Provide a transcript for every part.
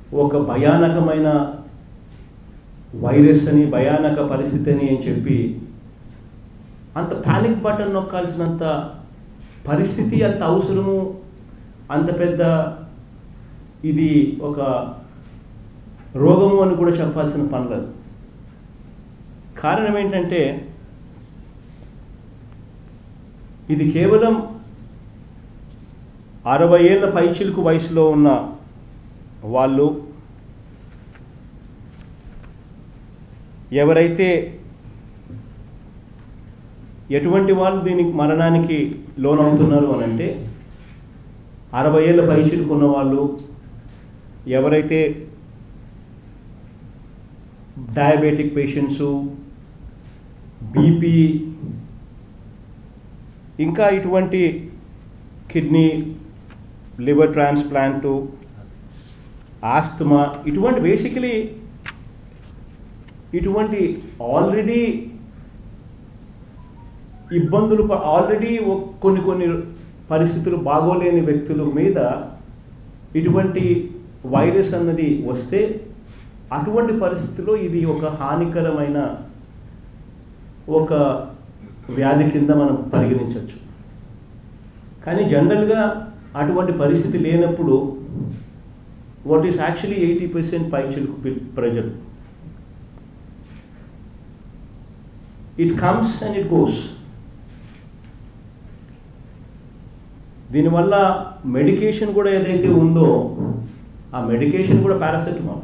ఒక భయానకమైన వైరస్ అని భయానక పరిస్థితి అని అని చెప్పి అంత పానిక్ బటన్ నొక్కాల్సినంత పరిస్థితి అంత అవసరము అంత పెద్ద ఇది ఒక రోగము అని కూడా చెప్పాల్సిన పని లేదు కారణం ఏంటంటే ఇది కేవలం అరవై ఏళ్ళ పైచిలుకు వయసులో ఉన్న వాళ్ళు ఎవరైతే ఎటువంటి వాళ్ళు దీనికి మరణానికి లోనవుతున్నారు అని అంటే అరవై ఏళ్ళ పైచిలుకు ఉన్న వాళ్ళు ఎవరైతే డయాబెటిక్ పేషెంట్సు బీపీ ఇంకా ఇటువంటి కిడ్నీ లివర్ ట్రాన్స్ప్లాంటు ఆస్తమా ఇటువంటి బేసికలీ ఇటువంటి ఆల్రెడీ ఇబ్బందులు ఆల్రెడీ కొన్ని కొన్ని పరిస్థితులు బాగోలేని వ్యక్తుల మీద ఇటువంటి వైరస్ అన్నది వస్తే అటువంటి పరిస్థితిలో ఇది ఒక హానికరమైన ఒక వ్యాధి కింద మనం పరిగణించవచ్చు కానీ జనరల్గా అటువంటి పరిస్థితి లేనప్పుడు what is actually eighty percent పైచులకు ప్రజలు it comes and it goes దీనివల్ల మెడికేషన్ కూడా ఏదైతే ఉందో ఆ మెడికేషన్ కూడా paracetamol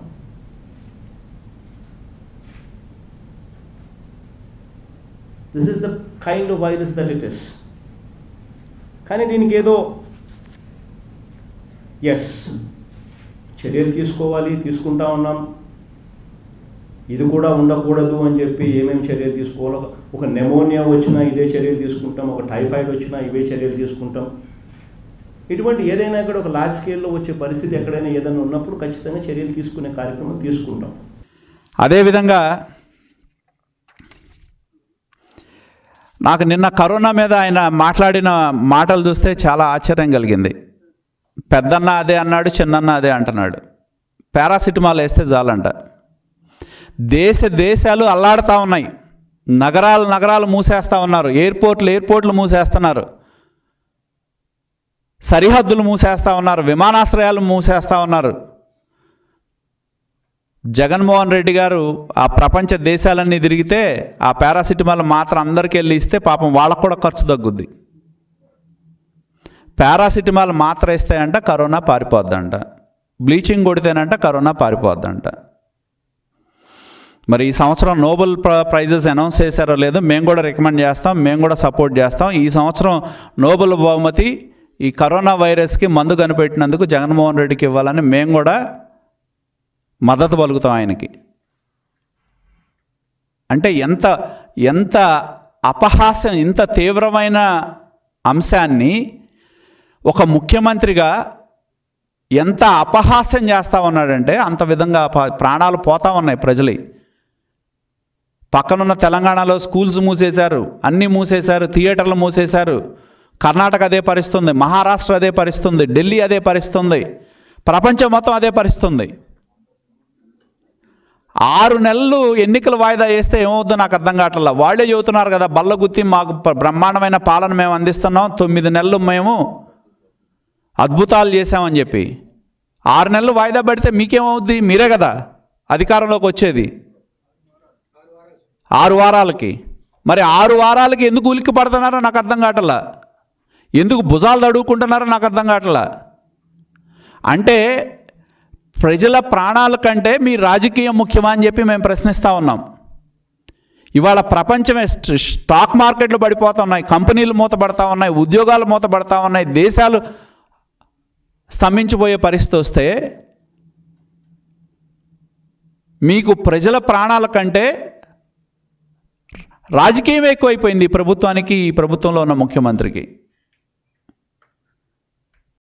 this is the kind of virus that it is కానీ దీనికి ఏదో ఎస్ చర్యలు తీసుకోవాలి తీసుకుంటా ఉన్నాం ఇది కూడా ఉండకూడదు అని చెప్పి ఏమేమి చర్యలు తీసుకోవాలో ఒక నెమోనియా వచ్చినా ఇదే చర్యలు తీసుకుంటాం ఒక టైఫాయిడ్ వచ్చినా ఇవే చర్యలు తీసుకుంటాం ఇటువంటి ఏదైనా కూడా ఒక లార్జ్ స్కేల్లో వచ్చే పరిస్థితి ఎక్కడైనా ఏదైనా ఉన్నప్పుడు ఖచ్చితంగా చర్యలు తీసుకునే కార్యక్రమం తీసుకుంటాం అదేవిధంగా నాకు నిన్న కరోనా మీద ఆయన మాట్లాడిన మాటలు చూస్తే చాలా ఆశ్చర్యం కలిగింది పెద్దన్న అదే అన్నాడు చిన్నన్న అదే అంటున్నాడు పారాసిటమాల్ వేస్తే చాలంట దేశ దేశాలు అల్లాడుతూ ఉన్నాయి నగరాలు నగరాలు మూసేస్తూ ఉన్నారు ఎయిర్పోర్ట్లు ఎయిర్పోర్ట్లు మూసేస్తున్నారు సరిహద్దులు మూసేస్తూ ఉన్నారు విమానాశ్రయాలు మూసేస్తూ ఉన్నారు జగన్మోహన్ రెడ్డి గారు ఆ ప్రపంచ దేశాలన్నీ తిరిగితే ఆ పారాసిటమాల్ మాత్రం అందరికీ వెళ్ళి ఇస్తే పాపం వాళ్ళకు కూడా ఖర్చు తగ్గుద్ది పారాసిటమాల్ మాత్ర ఇస్తాయంట కరోనా పారిపోద్దంట బ్లీచింగ్ కొడితేనంట కరోనా పారిపోద్దంట మరి ఈ సంవత్సరం నోబెల్ ప్ర- ప్రైజెస్ అనౌన్స్ చేశారో లేదో మేము కూడా రికమెండ్ చేస్తాం మేము కూడా సపోర్ట్ చేస్తాం ఈ సంవత్సరం నోబెల్ బహుమతి ఈ కరోనా వైరస్కి మందు కనిపెట్టినందుకు జగన్మోహన్ రెడ్డికి ఇవ్వాలని మేము కూడా మద్దతు పలుకుతాం ఆయనకి అంటే ఎంత ఎంత అపహాస్యం ఇంత తీవ్రమైన అంశాన్ని ఒక ముఖ్యమంత్రిగా ఎంత అపహాస్యం చేస్తా ఉన్నాడంటే అంత విధంగా ప- ప్రాణాలు పోతా ఉన్నాయి ప్రజలవి పక్కనున్న తెలంగాణలో స్కూల్స్ మూసేశారు అన్నీ మూసేశారు థియేటర్లు మూసేశారు కర్ణాటక అదే పరిస్థితుంది మహారాష్ట్ర అదే పరిస్థితుంది ఢిల్లీ అదే పరిస్థితుంది ప్రపంచం మొత్తం అదే పరిస్థితుంది ఆరు నెలలు ఎన్నికల వాయిదా వేస్తే ఏమవుద్దో నాకు అర్థం కావట్లేదు వాళ్ళే చెబుతున్నారు కదా బల్ల గుత్తి మాకు ప్ర- బ్రహ్మాండమైన పాలన మేము అందిస్తున్నాం తొమ్మిది నెలలు మేము అద్భుతాలు చేశామని చెప్పి ఆరు నెలలు వాయిదా పడితే మీకేమవుద్ది మీరే కదా అధికారంలోకి వచ్చేది ఆరు వారాలకి మరి ఆరు వారాలకి ఎందుకు ఉలిక్కి పడుతున్నారో నాకు అర్థం కావట్లా ఎందుకు భుజాలు తడువుకుంటున్నారో నాకు అర్థం కావట్లా అంటే ప్రజల ప్రాణాల కంటే మీ రాజకీయం ముఖ్యమా అని చెప్పి మేము ప్రశ్నిస్తూ ఉన్నాం ఇవాళ ప్రపంచమే స్ట్- స్టాక్ మార్కెట్లు పడిపోతా ఉన్నాయి కంపెనీలు మూతపడతా ఉన్నాయి ఉద్యోగాలు మూతపడతా ఉన్నాయి దేశాలు స్తంభించిపోయే పరిస్థితి వస్తే మీకు ప్రజల ప్రాణాల కంటే రాజకీయం ఎక్కువైపోయింది ఈ ప్రభుత్వానికి ఈ ప్రభుత్వంలో ఉన్న ముఖ్యమంత్రికి